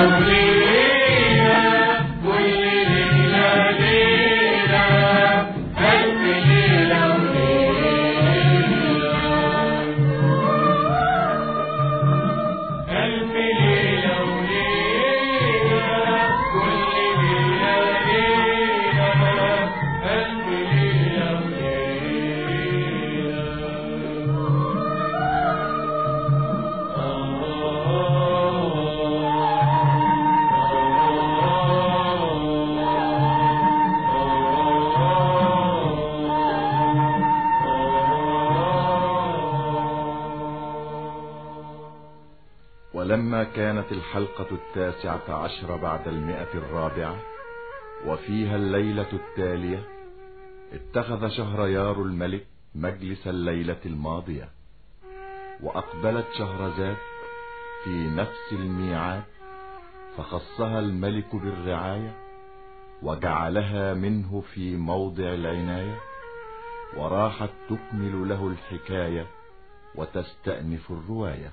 ولما كانت الحلقة التاسعة عشر بعد المئة الرابعة وفيها الليلة التالية اتخذ شهريار الملك مجلس الليلة الماضية وأقبلت شهرزاد في نفس الميعاد فخصها الملك بالرعاية وجعلها منه في موضع العناية وراحت تكمل له الحكاية وتستأنف الرواية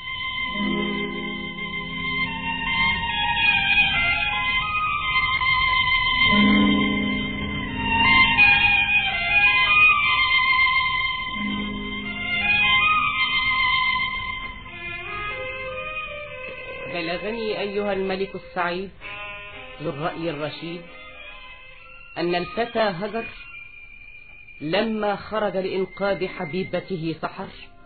بلغني أيها الملك السعيد ذو الرأي الرشيد أن الفتى هجر لما خرج لإنقاذ حبيبته سحر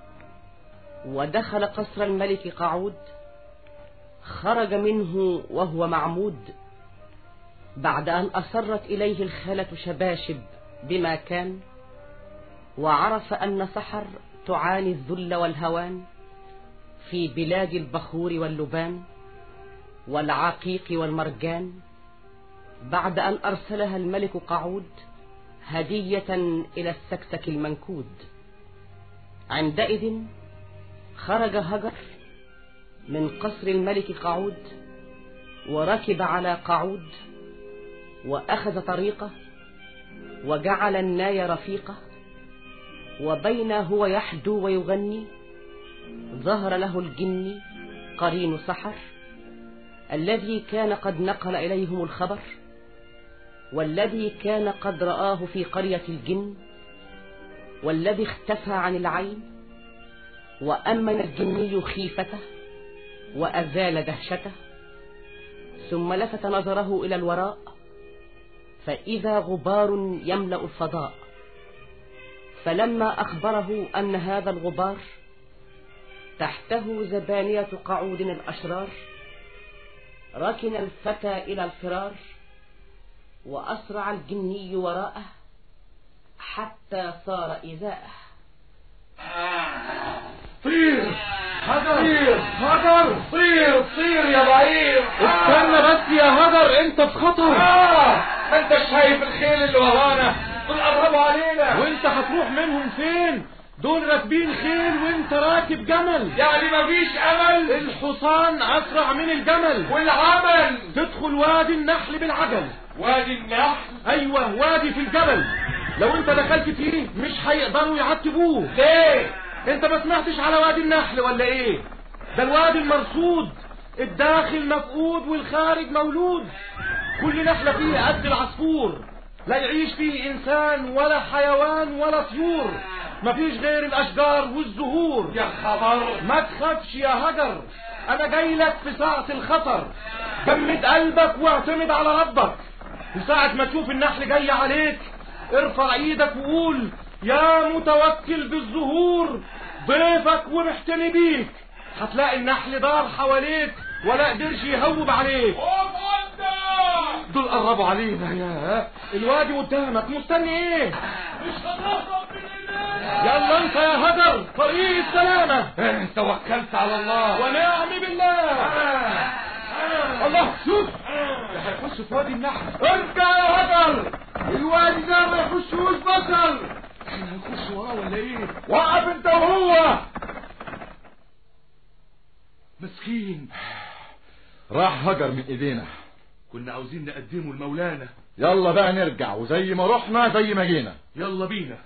ودخل قصر الملك قعود خرج منه وهو معمود بعد أن أصرت إليه الخالة شباشب بما كان وعرف أن سحر تعاني الذل والهوان في بلاد البخور واللبان والعقيق والمرجان بعد أن أرسلها الملك قعود هدية إلى السكسك المنكود عندئذ خرج هجر من قصر الملك قعود وركب على قعود وأخذ طريقه وجعل الناي رفيقه وبين هو يحدو ويغني ظهر له الجن قرين سحر الذي كان قد نقل إليهم الخبر والذي كان قد رآه في قرية الجن والذي اختفى عن العين وأمن الجني خيفته وأزال دهشته ثم لفت نظره إلى الوراء فإذا غبار يملأ الفضاء فلما أخبره أن هذا الغبار تحته زبانية قعود الأشرار ركن الفتى إلى الفرار وأسرع الجني وراءه حتى صار إذاءه طير هدر طير هدر طير طير يا بعير استنى بس يا هدر انت في خطر آه ما انت شايف الخيل اللي ورانا دول قربوا علينا وانت هتروح منهم فين دول راكبين خيل وانت راكب جمل يعني مفيش امل الحصان اسرع من الجمل والعمل تدخل وادي النحل بالعجل وادي النحل ايوه وادي في الجبل لو انت دخلت فيه مش هيقدروا يعتبوه ليه انت ما سمعتش على وادي النحل ولا ايه ده الوادي المرصود الداخل مفقود والخارج مولود كل نحلة فيه قد العصفور لا يعيش فيه انسان ولا حيوان ولا طيور مفيش غير الاشجار والزهور يا خبر ما تخافش يا هجر انا جاي لك في ساعة الخطر جمد قلبك واعتمد على ربك وساعة ما تشوف النحل جاي عليك ارفع ايدك وقول يا متوكل بالزهور ضيفك ومحتمي بيك هتلاقي النحل دار حواليك ولا قدرش يهوب عليك دول قربوا علينا يا الوادي قدامك مستني ايه مش هنهرب من ايدينا يلا انت يا هدر طريق السلامة اه، توكلت على الله ونعم بالله الله شوف ده هيخش في وادي النحل ارجع يا هدر الوادي ده ما يخشوش بشر احنا هنخش وراه ولا ايه وقف انت وهو مسكين راح هجر من ايدينا كنا عاوزين نقدمه لمولانا يلا بقى نرجع وزي ما رحنا زي ما جينا يلا بينا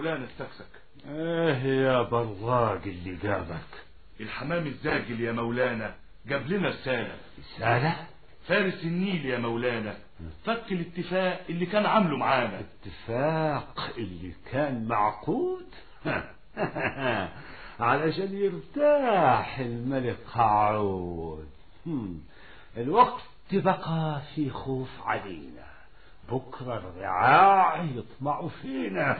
مولانا السكسك ايه يا براق اللي جابك الحمام الزاجل يا مولانا جاب لنا رسالة رسالة فارس النيل يا مولانا فك الاتفاق اللي كان عامله معانا اتفاق اللي كان معقود علشان يرتاح الملك قعود هم. الوقت بقى في خوف علينا بكرة الرعاع يطمعوا فينا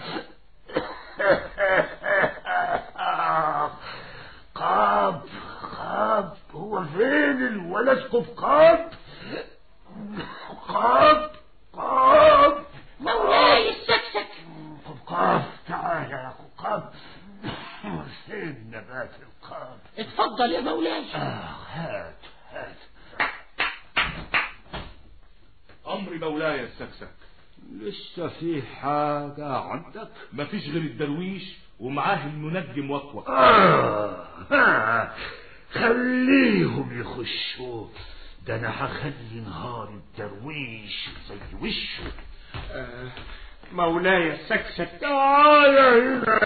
قاب قاب هو فين الولد قاب قاب قاب مولاي السكسك قاب تعال يا قاب فين نبات القاب اتفضل يا مولاي آه هات هات أمر مولاي السكسك لسه في حاجة عندك مفيش غير الدرويش ومعاه المنجم وطوة آه آه. خليهم يخشوا ده انا هخلي نهار الدرويش زي وشه مولاي السكسك تعال هنا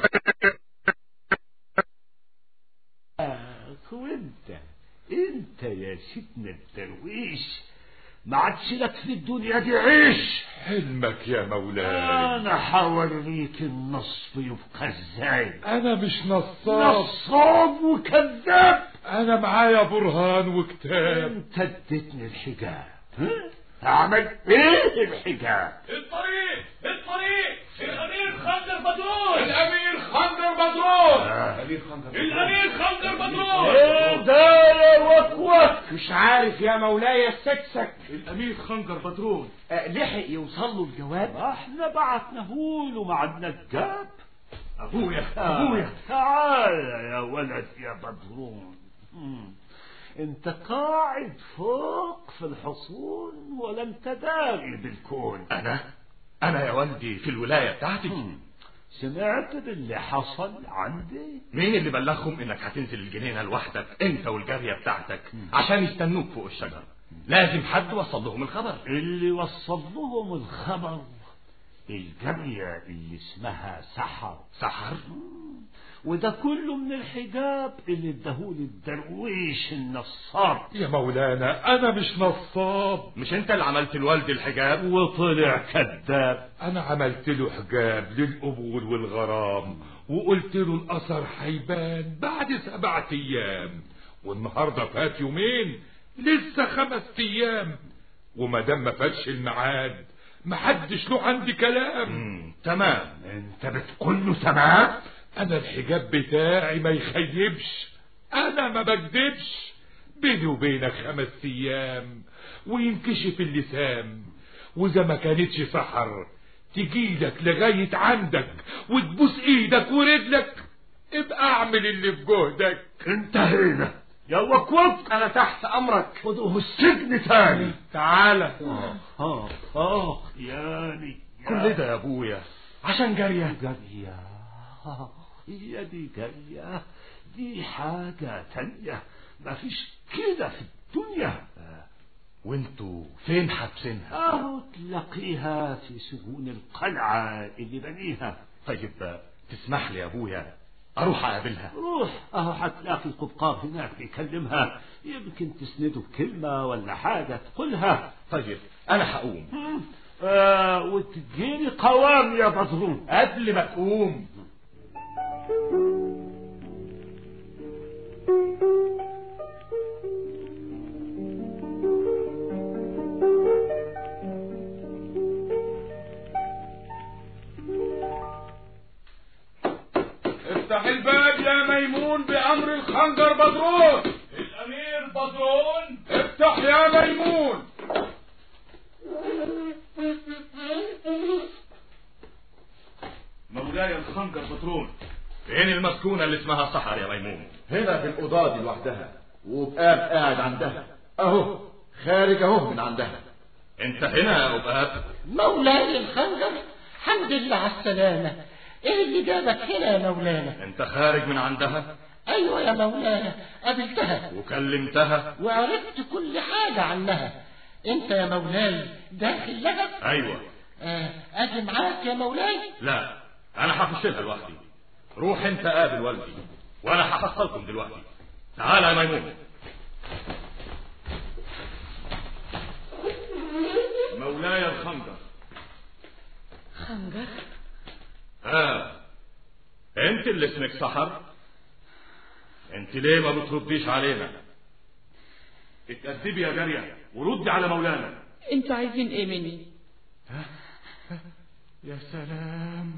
آخ، وانت انت يا سيدنا الدرويش ما عادش لك في الدنيا دي عيش حلمك يا مولاي انا هوريك النصب يبقى ازاي انا مش نصاب نصاب وكذاب انا معايا برهان وكتاب انت اديتني الحجاب ها؟ اعمل ايه الحجاب الطريق الطريق الأمير خنجر بدرون الامير خندر بدرون الأمير خنجر بدرون ايه ده يا وكوك مش عارف يا مولاي السكسك الأمير خنجر بدرون أه، لحق يوصل له الجواب احنا بعتناه له مع النجاب أبويا ابويا تعال يا ولد يا بدرون مم. انت قاعد فوق في الحصون ولا انت داري بالكون أنا أنا يا والدي في الولاية بتاعتي مم. سمعت باللي حصل عندي مين اللي بلغهم انك هتنزل الجنينة لوحدك انت والجارية بتاعتك عشان يستنوك فوق الشجرة لازم حد وصل لهم الخبر اللي وصل لهم الخبر الجارية اللي اسمها سحر سحر وده كله من الحجاب اللي اداهولي الدرويش النصاب يا مولانا انا مش نصاب مش انت اللي عملت الوالد الحجاب وطلع كذاب انا عملت له حجاب للقبول والغرام وقلت له الاثر هيبان بعد سبعة ايام والنهارده فات يومين لسه خمس ايام وما دام ما فاتش الميعاد محدش له عندي كلام مم. تمام انت بتقول له تمام انا الحجاب بتاعي ما يخيبش انا ما بكدبش بيني وبينك خمس ايام وينكشف اللسان واذا ما كانتش سحر تجيلك لغاية عندك وتبوس ايدك ورجلك ابقى اعمل اللي في جهدك انتهينا يا وكوك انا تحت امرك خدوه السجن تاني تعالى اه اه ياني كل ده يا ابويا عشان جارية جارية آه، هي دي جارية دي حاجة تانية مفيش كده في الدنيا وانتوا فين حابسينها اهو تلاقيها في سجون القلعة اللي بنيها طيب تسمح لي يا ابويا اروح اقابلها روح اهو هتلاقي قبقاب هناك بيكلمها يمكن تسنده بكلمة ولا حاجة تقولها طيب انا هقوم آه وتجيني قوام يا بدرون قبل ما تقوم افتح الباب يا ميمون بامر الخنجر بدرون الامير بدرون افتح يا ميمون مولاي الخنجر بدرون فين المسكونة اللي اسمها سحر يا ميمون هنا في الأوضة دي لوحدها وبقاب قاعد عندها اهو خارج اهو من عندها انت هنا يا اباب مولاي الخنجر الحمد لله على السلامة ايه اللي جابك هنا يا مولانا انت خارج من عندها ايوه يا مولانا قابلتها وكلمتها وعرفت كل حاجة عنها انت يا مولاي داخل لها ايوه آه اجي معاك يا مولاي لا انا هخشلها لوحدي روح انت قابل والدي وانا هحصلكم دلوقتي تعال يا ميمون مولاي الخنجر خنجر اه انت اللي اسمك سحر انت ليه ما بترديش علينا اتأدبي يا جارية وردي على مولانا انتوا عايزين ايه مني يا سلام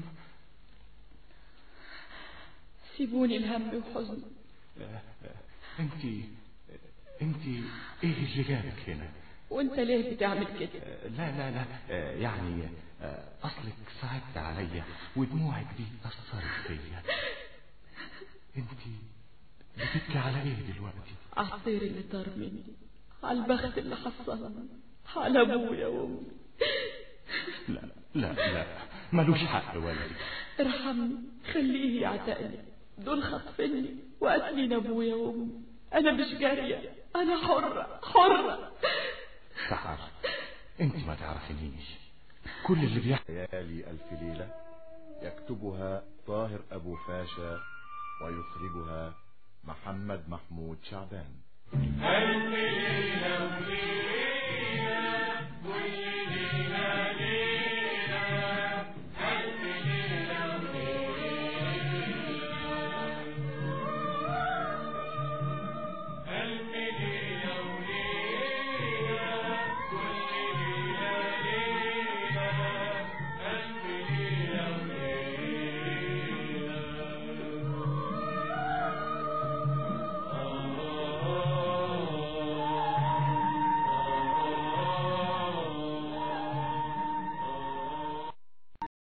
سيبوني الهم وحزن انت انت ايه اللي جابك هنا وانت ليه بتعمل كده لا لا لا آه، يعني آه، اصلك صعبت عليا ودموعك دي اثرت فيا انت بتبكي على ايه دلوقتي على الطير اللي طار مني على البخت اللي حصلني على ابويا وامي لا لا لا ملوش حق والدي ارحمني خليه يعتقني دول خطفني وقتلين ابويا وامي انا مش جاريه انا حره حره سحر انت ما تعرفينيش كل اللي بيحصل ليالي الف ليله يكتبها طاهر ابو فاشا ويخرجها محمد محمود شعبان ألف ليلة وليلة